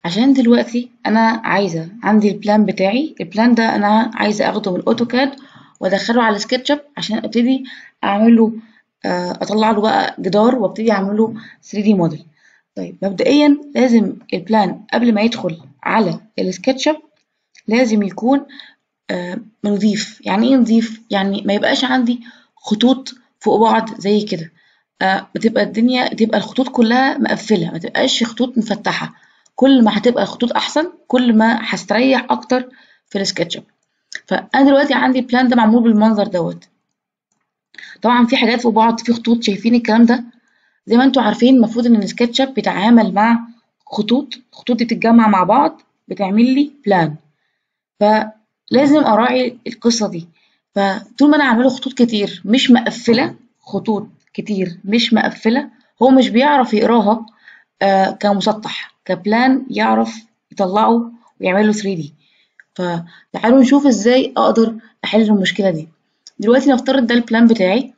عشان دلوقتي انا عايزه عندي البلان بتاعي البلان ده انا عايزه اخده من اوتوكاد وادخله على سكتش اب عشان ابتدي اعمله آه، اطلع له بقى جدار وابتدي اعمله 3 دي موديل طيب مبدئيا لازم البلان قبل ما يدخل على السكتش اب لازم يكون آه، نظيف يعني ايه نظيف يعني ما يبقاش عندي خطوط فوق بعض زي كده آه، بتبقى الدنيا تبقى الخطوط كلها مقفله ما تبقاش خطوط مفتحه كل ما هتبقى الخطوط احسن كل ما هستريح اكتر في السكتش اب فانا دلوقتي عندي البلان ده معمول بالمنظر دوت طبعا في حاجات فوق بعض في خطوط شايفين الكلام ده زي ما انتوا عارفين المفروض ان السكتش اب بيتعامل مع خطوط الخطوط دي بتتجمع مع بعض بتعمل لي بلان فلازم اراعي القصه دي فطول ما انا عامله خطوط كتير مش مقفله خطوط كتير مش مقفله هو مش بيعرف يقراها آه كمسطح كبلان يعرف يطلعه ويعمله 3 دي فتعالوا نشوف ازاي اقدر احل المشكله دي دلوقتي نفترض ده البلان بتاعي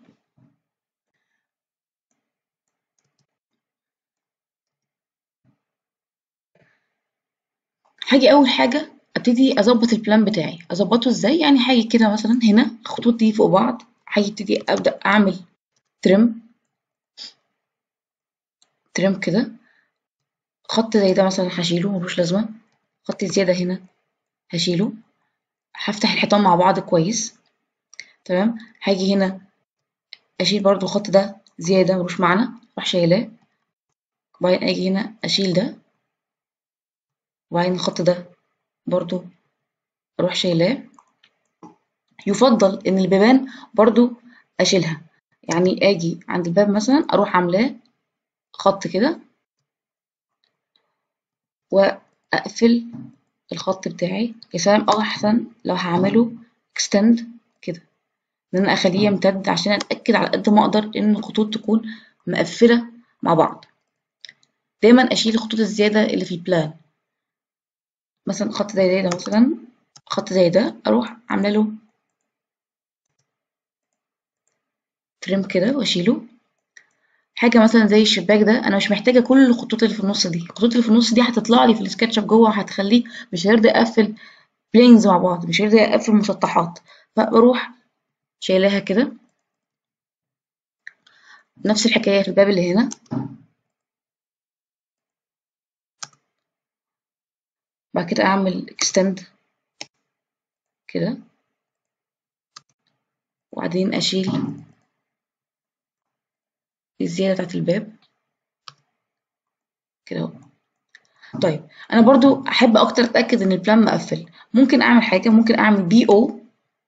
هاجي اول حاجه ابتدي اظبط البلان بتاعي اظبطه ازاي يعني هاجي كده مثلا هنا الخطوط دي فوق بعض هاجي ابتدي ابدا اعمل ترم ترم كده خط زي ده مثلا هشيله ملوش لازمه خط زياده هنا هشيله هفتح الحيطان مع بعض كويس تمام هاجي هنا اشيل برضو الخط ده زياده ملوش معنى اروح شايلاه وبعدين اجي هنا اشيل ده وبعدين الخط ده برضو اروح شايلاه يفضل ان البيبان برضو اشيلها يعني اجي عند الباب مثلا اروح عاملاه خط كده واقفل الخط بتاعي يا سلام اه احسن لو هعمله extend كده ان انا اخليه يمتد عشان اتاكد على قد ما اقدر ان الخطوط تكون مقفله مع بعض دايما اشيل الخطوط الزياده اللي في البلان مثلا خط زي ده مثلا خط زي ده اروح عامله له تريم كده واشيله حاجه مثلا زي الشباك ده انا مش محتاجه كل الخطوط اللي في النص دي الخطوط اللي في النص دي هتطلع لي في السكتش اب جوه وهتخليه مش هيرضى يقفل بلينز مع بعض مش هيرضى يقفل مسطحات فبروح شايلاها كده نفس الحكايه في الباب اللي هنا بعد كده اعمل extend كده وبعدين اشيل الزيادة بتاعت الباب كده اهو طيب انا برضو احب اكتر اتاكد ان البلان مقفل ممكن اعمل حاجه ممكن اعمل بي او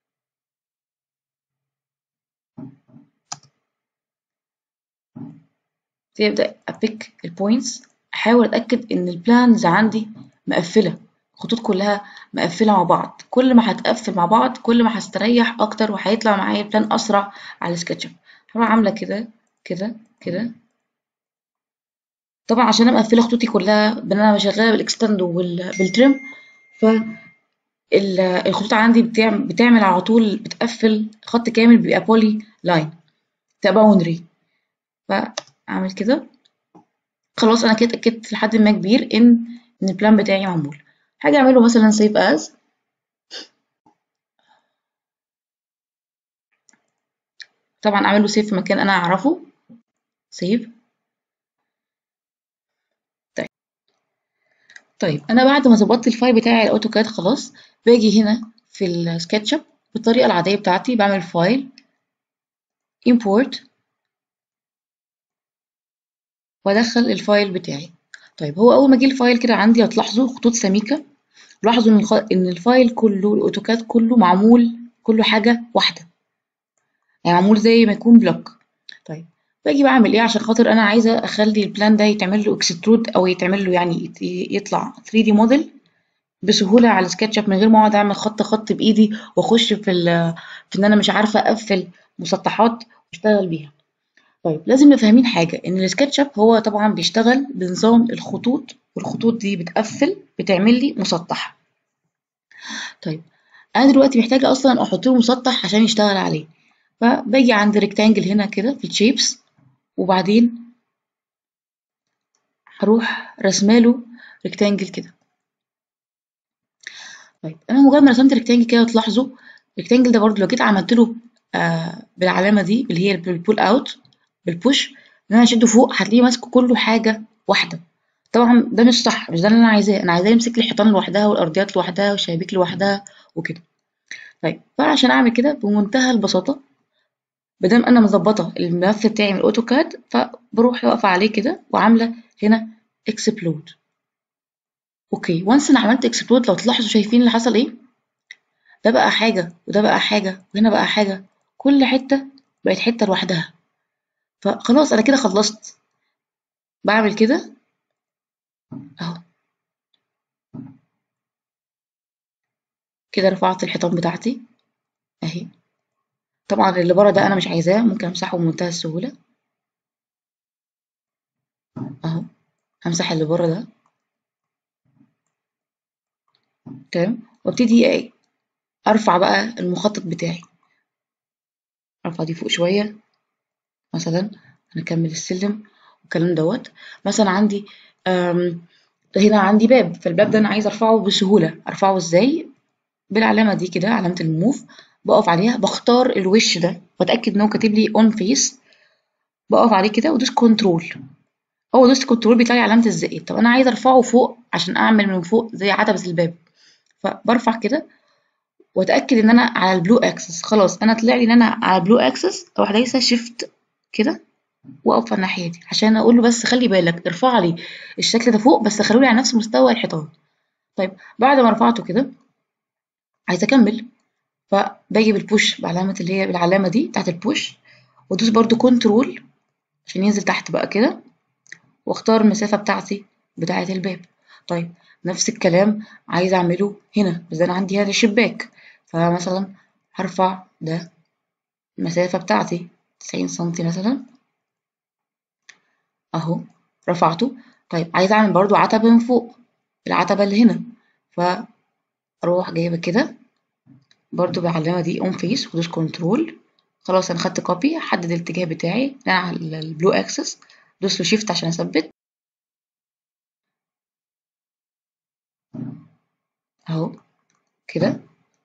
ابدا ابيك البوينتس احاول اتاكد ان البلانز عندي مقفله الخطوط كلها مقفله مع بعض كل ما هتقفل مع بعض كل ما هستريح اكتر وهيطلع معايا بلان اسرع على السكتش اب هروح عامله كده كده كده طبعا عشان انا مقفله خطوطي كلها بان انا شغاله بالاكستند وبالترم ف الخطوط عندي بتعمل, بتعمل على طول بتقفل خط كامل بيبقى بولي لاين بتبقى باوندري فاعمل كده خلاص انا كده اتاكدت لحد ما كبير ان ان البلان بتاعي معمول حاجه اعمله مثلا سيف از طبعا اعمله سيف في مكان انا اعرفه سيف طيب طيب انا بعد ما ظبطت الفايل بتاعي على الاوتوكاد خلاص باجي هنا في السكتش اب بالطريقه العاديه بتاعتي بعمل فايل import وادخل الفايل بتاعي طيب هو اول ما جه الفايل كده عندي هتلاحظوا خطوط سميكه لاحظوا ان ان الفايل كله الاوتوكاد كله معمول كله حاجه واحده يعني معمول زي ما يكون بلوك طيب باجي بعمل ايه عشان خاطر انا عايزه اخلي البلان ده يتعمل له اكسترود او يتعمل له يعني يطلع 3 دي موديل بسهوله على سكتش اب من غير ما اقعد اعمل خط خط بايدي واخش في في ان انا مش عارفه اقفل مسطحات واشتغل بيها طيب لازم نبقى فاهمين حاجه ان السكتش اب هو طبعا بيشتغل بنظام الخطوط والخطوط دي بتقفل بتعمل لي مسطح طيب انا دلوقتي محتاجه اصلا احط له مسطح عشان يشتغل عليه فباجي عند ريكتانجل هنا كده في الشيبس وبعدين هروح رسماله ريكتانجل كده طيب انا مجرد ما رسمت ريكتانجل كده تلاحظوا الريكتانجل ده برضو لو جيت عملت له آه بالعلامه دي اللي هي بالبول اوت بالبوش ان انا اشده فوق هتلاقيه ماسك كله حاجه واحده طبعا ده مش صح مش ده اللي انا عايزاه انا عايزاه يمسك لي الحيطان لوحدها والارضيات لوحدها والشبابيك لوحدها وكده طيب فعشان اعمل كده بمنتهى البساطه بدل انا مظبطه الملف بتاعي من الاوتوكاد فبروح واقفه عليه كده وعامله هنا اكسبلود اوكي وانس انا عملت اكسبلود لو تلاحظوا شايفين اللي حصل ايه ده بقى حاجه وده بقى حاجه وهنا بقى حاجه كل حته بقت حته لوحدها فخلاص انا كده خلصت بعمل كده اهو كده رفعت الحيطان بتاعتي اهي طبعا اللي بره ده انا مش عايزاه ممكن امسحه بمنتهى السهوله اهو همسح اللي بره ده تمام وابتدي ارفع بقى المخطط بتاعي ارفع دي فوق شويه مثلا هنكمل السلم والكلام دوت مثلا عندي هنا عندي باب فالباب ده انا عايزه ارفعه بسهوله ارفعه ازاي بالعلامه دي كده علامه الموف بقف عليها بختار الوش ده واتاكد ان هو كاتب لي اون فيس بقف عليه كده وادوس كنترول اول دوست كنترول بيطلع لي علامه الزائد طب انا عايزه ارفعه فوق عشان اعمل من فوق زي عتبه الباب فبرفع كده واتاكد ان انا على البلو اكسس خلاص انا طلع لي ان انا على البلو اكسس اروح دايسه شيفت كده واقف على الناحيه دي عشان اقول له بس خلي بالك ارفع لي الشكل ده فوق بس خلولي على نفس مستوى الحيطان طيب بعد ما رفعته كده عايزه اكمل فباجي بالبوش بعلامه اللي هي بالعلامه دي بتاعت البوش وادوس برده كنترول عشان ينزل تحت بقى كده واختار المسافه بتاعتي بتاعه الباب طيب نفس الكلام عايزه اعمله هنا بس انا عندي هنا الشباك فمثلا هرفع ده المسافه بتاعتي 90 سنتي مثلا اهو رفعته طيب عايزه اعمل برضو عتبه من فوق العتبه اللي هنا فاروح جايبه كده برضو بالعلامه دي اون فيس ودوس كنترول خلاص انا خدت كوبي احدد الاتجاه بتاعي انا على البلو اكسس دوس له شيفت عشان اثبت اهو كده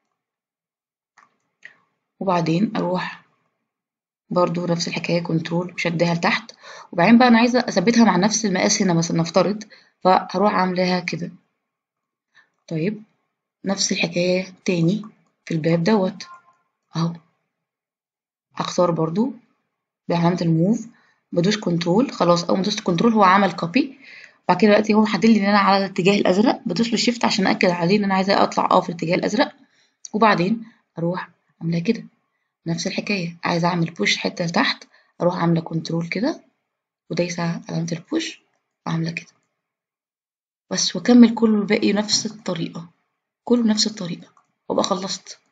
وبعدين اروح برضو نفس الحكايه كنترول وشدها لتحت وبعدين بقى انا عايزه اثبتها مع نفس المقاس هنا مثلا نفترض فهروح عاملاها كده طيب نفس الحكايه تاني في الباب دوت اهو هختار برضو بعلامه الموف بدوس كنترول خلاص اول ما دوست كنترول هو عمل كوبي بعد كده دلوقتي هو محدد لي ان انا على الاتجاه الازرق بدوس له شيفت عشان اكد عليه ان انا عايزه اطلع اه في الاتجاه الازرق وبعدين اروح عاملاها كده نفس الحكايه عايزه اعمل بوش حته لتحت اروح عامله كنترول كده ودايسه علامه البوش وعامله كده بس واكمل كله الباقي نفس الطريقه كله نفس الطريقه وابقى خلصت